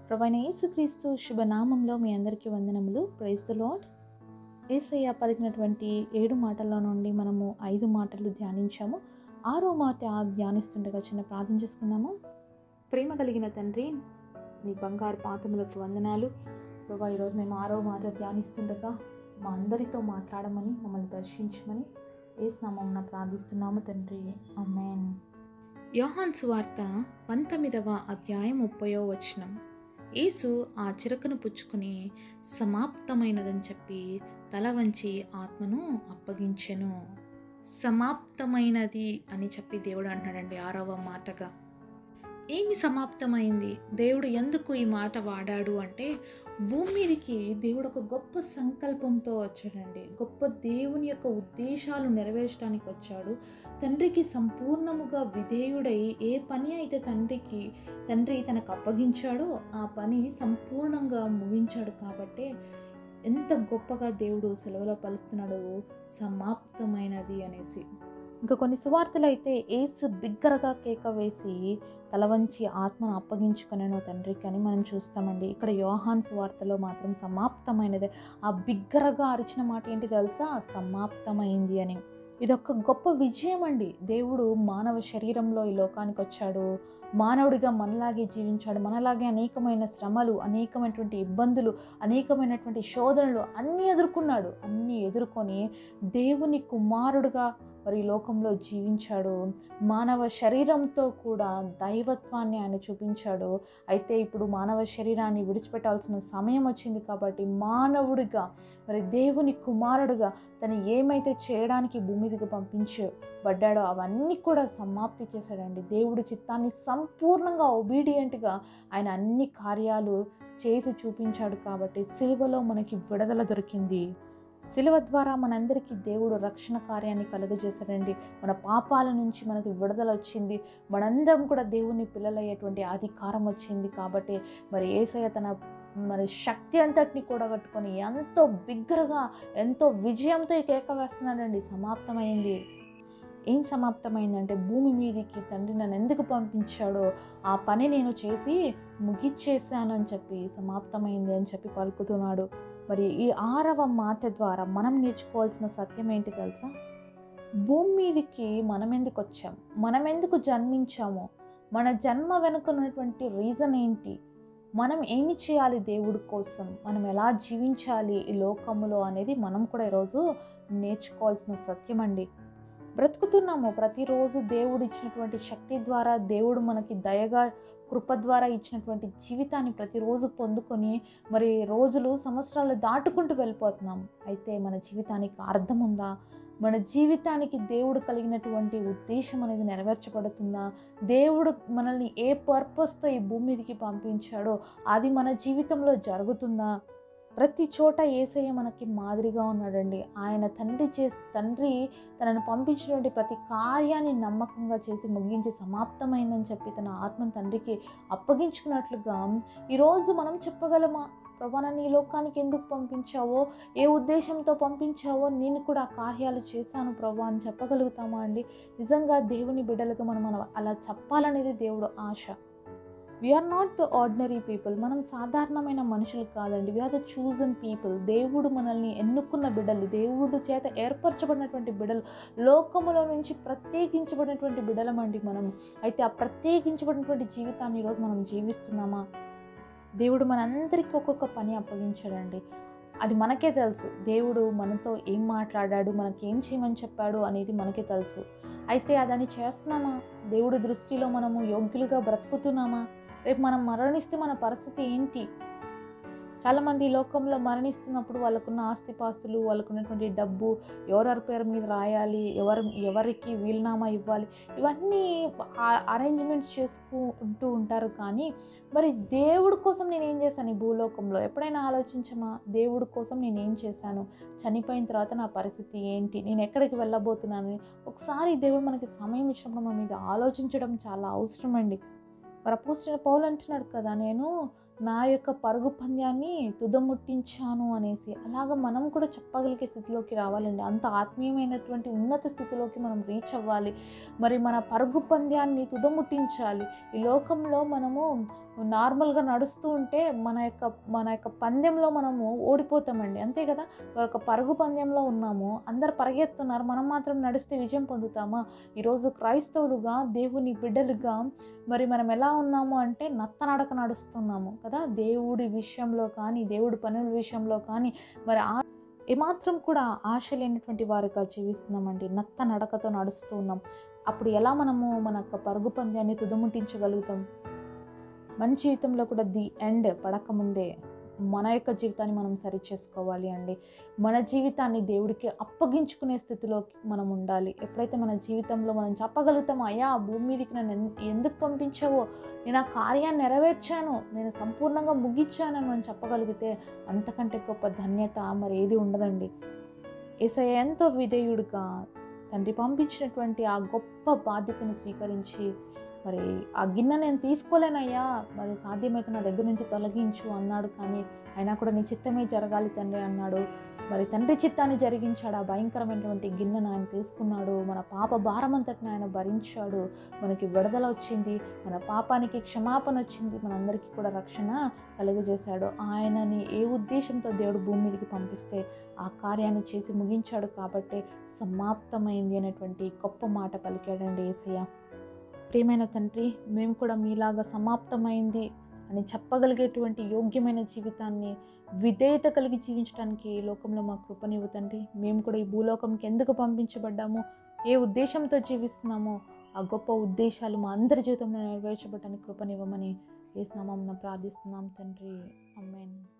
ప్రభైన యేసుక్రీస్తు శుభనామంలో మీ అందరికీ వందనములు ప్రైజ్ ద లాడ్ ఏసయ్య పలికినటువంటి ఏడు మాటల్లో నుండి మనము ఐదు మాటలు ధ్యానించాము ఆరో మాట ధ్యానిస్తుండగా చిన్న ప్రార్థన చేసుకుందాము ప్రేమ కలిగిన తండ్రి నీ బంగారు పాతములకు వందనాలు ప్రభా ఈరోజు మేము ఆరో మాట ధ్యానిస్తుండగా మా అందరితో మాట్లాడమని మమ్మల్ని దర్శించమని ఏసునామం ప్రార్థిస్తున్నాము తండ్రి అమ్మేన్ యోహాన్ సువార్త పంతొమ్మిదవ అధ్యాయం ముప్పయో వచనం యేసు ఆ చిరకను పుచ్చుకొని సమాప్తమైనదని చెప్పి తల వంచి ఆత్మను అప్పగించెను సమాప్తమైనది అని చెప్పి దేవుడు అంటున్నాడండి ఆరవ మాటగా ఏమి సమాప్తమైంది దేవుడు ఎందుకు ఈ మాట వాడాడు అంటే భూమి మీదకి దేవుడు ఒక గొప్ప సంకల్పంతో వచ్చాడండి గొప్ప దేవుని యొక్క ఉద్దేశాలు నెరవేర్చడానికి వచ్చాడు తండ్రికి సంపూర్ణముగా విధేయుడై ఏ పని అయితే తండ్రికి తండ్రి తనకు అప్పగించాడో ఆ పని సంపూర్ణంగా ముగించాడు కాబట్టి ఎంత గొప్పగా దేవుడు సెలవులో పలుకుతున్నాడు సమాప్తమైనది అనేసి ఇంకా కొన్ని సువార్తలు అయితే ఏసు బిగ్గరగా కేక వేసి తల వంచి ఆత్మను అప్పగించుకునేనో తండ్రికి అని మనం చూస్తామండి ఇక్కడ యోహాన్ సువార్తలో మాత్రం సమాప్తమైనదే ఆ బిగ్గరగా అరిచిన మాట ఏంటి తెలుసా సమాప్తమైంది అని ఇదొక గొప్ప విజయం అండి దేవుడు మానవ శరీరంలో ఈ లోకానికి వచ్చాడు మానవుడిగా మనలాగే జీవించాడు మనలాగే అనేకమైన శ్రమలు అనేకమైనటువంటి ఇబ్బందులు అనేకమైనటువంటి శోధనలు అన్నీ ఎదుర్కొన్నాడు అన్నీ ఎదుర్కొని దేవుని కుమారుడుగా మరి ఈ లోకంలో జీవించాడు మానవ శరీరంతో కూడా దైవత్వాన్ని ఆయన చూపించాడు అయితే ఇప్పుడు మానవ శరీరాన్ని విడిచిపెట్టాల్సిన సమయం వచ్చింది కాబట్టి మానవుడిగా మరి దేవుని కుమారుడుగా తను ఏమైతే చేయడానికి భూమి మీదకి పంపించబడ్డాడో అవన్నీ కూడా సమాప్తి చేశాడండి దేవుడి చిత్తాన్ని సంపూర్ణంగా ఒబీడియంట్గా ఆయన అన్ని కార్యాలు చేసి చూపించాడు కాబట్టి సిలువలో మనకి విడుదల దొరికింది సిలువ ద్వారా మనందరికీ దేవుడు రక్షణ కార్యాన్ని కలుగజేశాడండి మన పాపాల నుంచి మనకి విడుదల వచ్చింది మనందరం కూడా దేవుని పిల్లలయ్యేటువంటి అధికారం వచ్చింది కాబట్టి మరి ఏసయ్య తన మరి శక్తి అంతటిని కూడగట్టుకొని ఎంతో బిగ్గరగా ఎంతో విజయంతో ఈ కేక వేస్తున్నాడండి సమాప్తమైంది ఏం సమాప్తమైందంటే భూమి మీదకి తండ్రి నన్ను ఎందుకు పంపించాడో ఆ పని నేను చేసి ముగిచ్చేసాను అని చెప్పి సమాప్తమైంది అని చెప్పి పలుకుతున్నాడు మరి ఈ ఆరవ మాట ద్వారా మనం నేర్చుకోవాల్సిన సత్యం ఏంటి తెలుసా భూమి మీదకి మనం ఎందుకు వచ్చాం మనం ఎందుకు జన్మించాము మన జన్మ వెనుక ఉన్నటువంటి రీజన్ ఏంటి మనం ఏమి చేయాలి దేవుడి కోసం మనం ఎలా జీవించాలి ఈ లోకములో అనేది మనం కూడా ఈరోజు నేర్చుకోవాల్సిన సత్యం అండి బ్రతుకుతున్నాము ప్రతిరోజు దేవుడు ఇచ్చినటువంటి శక్తి ద్వారా దేవుడు మనకి దయగా కృప ద్వారా ఇచ్చినటువంటి జీవితాన్ని ప్రతిరోజు పొందుకొని మరి రోజులు సంవత్సరాలు దాటుకుంటూ వెళ్ళిపోతున్నాం అయితే మన జీవితానికి అర్థం ఉందా మన జీవితానికి దేవుడు కలిగినటువంటి ఉద్దేశం అనేది నెరవేర్చబడుతుందా దేవుడు మనల్ని ఏ పర్పస్తో ఈ భూమి మీదకి పంపించాడో అది మన జీవితంలో జరుగుతుందా ప్రతి చోట ఏసయ్య మనకి మాదిరిగా ఉన్నాడండి ఆయన తండ్రి చే తండ్రి తనను పంపించినటువంటి ప్రతి కార్యాన్ని నమ్మకంగా చేసి ముగించి సమాప్తమైందని చెప్పి తన ఆత్మను తండ్రికి అప్పగించుకున్నట్లుగా ఈరోజు మనం చెప్పగలమా ప్రభా నన్ను ఈ లోకానికి ఎందుకు పంపించావో ఏ ఉద్దేశంతో పంపించావో నేను కూడా ఆ కార్యాలు చేశాను ప్రభా అని చెప్పగలుగుతామా అండి నిజంగా దేవుని బిడ్డలుగా మనం మనం అలా చెప్పాలనేది దేవుడు ఆశ we are not the ordinary people మనం సాధారణమైన మనుషులు కాదండి వీఆర్ ద చూజన్ పీపుల్ దేవుడు మనల్ని ఎన్నుకున్న బిడ్డలు దేవుడు చేత ఏర్పరచబడినటువంటి బిడ్డలు లోకములో నుంచి ప్రత్యేకించబడినటువంటి బిడ్డలమండి మనం అయితే ఆ ప్రత్యేకించబడినటువంటి జీవితాన్ని ఈరోజు మనం జీవిస్తున్నామా దేవుడు మనందరికీ ఒక్కొక్క పని అప్పగించాడండి అది మనకే తెలుసు దేవుడు మనతో ఏం మాట్లాడాడు మనకి ఏం చేయమని చెప్పాడు అనేది మనకే తెలుసు అయితే అదని చేస్తున్నామా దేవుడి దృష్టిలో మనము యోగ్యులుగా బ్రతుకుతున్నామా రేపు మనం మరణిస్తే మన పరిస్థితి ఏంటి చాలామంది ఈ లోకంలో మరణిస్తున్నప్పుడు వాళ్ళకున్న ఆస్తిపాస్తులు వాళ్ళకున్నటువంటి డబ్బు ఎవరెవరి పేరు మీద రాయాలి ఎవరు ఎవరికి వీలునామా ఇవ్వాలి ఇవన్నీ అరేంజ్మెంట్స్ చేసుకుంటూ ఉంటారు కానీ మరి దేవుడి కోసం నేను ఏం చేశాను ఈ భూలోకంలో ఎప్పుడైనా ఆలోచించమా దేవుడి కోసం నేను ఏం చేశాను చనిపోయిన తర్వాత నా పరిస్థితి ఏంటి నేను ఎక్కడికి వెళ్ళబోతున్నాను ఒకసారి దేవుడు మనకి సమయం ఇచ్చినప్పుడు మన మీద ఆలోచించడం చాలా అవసరం అండి మరి అపోజిట్ పౌలు అంటున్నాడు కదా నేను నా యొక్క పరుగు పంద్యాన్ని తుదముట్టించాను అనేసి అలాగ మనం కూడా చెప్పగలిగే స్థితిలోకి రావాలండి అంత ఆత్మీయమైనటువంటి ఉన్నత స్థితిలోకి మనం రీచ్ అవ్వాలి మరి మన పరుగు పంద్యాన్ని తుదముట్టించాలి ఈ లోకంలో మనము నార్మల్గా నడుస్తూ ఉంటే మన యొక్క మన యొక్క పందెంలో మనము ఓడిపోతామండి అంతే కదా ఒక పరుగు పందెంలో ఉన్నాము అందరు పరిగెత్తున్నారు మనం మాత్రం నడిస్తే విజయం పొందుతామా ఈరోజు క్రైస్తవులుగా దేవుని బిడ్డలుగా మరి మనం ఎలా ఉన్నాము అంటే నత్తనడక నడుస్తున్నాము కదా దేవుడి విషయంలో కానీ దేవుడి పనుల విషయంలో కానీ మరి ఆ ఏమాత్రం కూడా ఆశ లేనటువంటి వారిగా జీవిస్తున్నామండి నత్త నడకతో నడుస్తూ ఉన్నాం అప్పుడు ఎలా మనము మన యొక్క పరుగు పంద్యాన్ని తుదముట్టించగలుగుతాం మన జీవితంలో కూడా ది ఎండ్ పడకముందే మన యొక్క జీవితాన్ని మనం సరి చేసుకోవాలి అండి మన జీవితాన్ని దేవుడికి అప్పగించుకునే స్థితిలో మనం ఉండాలి ఎప్పుడైతే మన జీవితంలో మనం చెప్పగలుగుతామో అయ్యా ఆ భూమి మీదకి నన్ను ఎన్- ఎందుకు పంపించావో నేను ఆ కార్యాన్ని నెరవేర్చాను నేను సంపూర్ణంగా ముగించానని మనం చెప్పగలిగితే అంతకంటే గొప్ప ధన్యత మరి ఏది ఉండదండి ఏసయ్య ఎంతో విధేయుడిగా తండ్రి పంపించినటువంటి ఆ గొప్ప బాధ్యతను స్వీకరించి మరి ఆ గిన్నె నేను తీసుకోలేనయ్యా మరి సాధ్యమైతే నా దగ్గర నుంచి తొలగించు అన్నాడు కానీ అయినా కూడా నీ చిత్తమే జరగాలి తండ్రి అన్నాడు మరి తండ్రి చిత్తాన్ని జరిగించాడు ఆ భయంకరమైనటువంటి గిన్నెను ఆయన తీసుకున్నాడు మన పాప భారం అంతటిని ఆయన భరించాడు మనకి విడుదల వచ్చింది మన పాపానికి క్షమాపణ వచ్చింది మనందరికీ కూడా రక్షణ కలుగజేశాడు ఆయనని ఏ ఉద్దేశంతో దేవుడు భూమి మీదకి పంపిస్తే ఆ కార్యాన్ని చేసి ముగించాడు కాబట్టి సమాప్తమైంది అనేటువంటి గొప్ప మాట పలికాడండి ఏసయ్య ప్రియమైన తండ్రి మేము కూడా మీలాగా సమాప్తమైంది అని చెప్పగలిగేటువంటి యోగ్యమైన జీవితాన్ని విధేయత కలిగి జీవించడానికి ఈ లోకంలో మా కృపనివ్వు తండ్రి మేము కూడా ఈ భూలోకంకి ఎందుకు పంపించబడ్డామో ఏ ఉద్దేశంతో జీవిస్తున్నామో ఆ గొప్ప ఉద్దేశాలు మా అందరి జీవితంలో నెరవేర్చబడటానికి కృపనివ్వమని ఏ స్నామం ప్రార్థిస్తున్నాం తండ్రి అమ్మేన్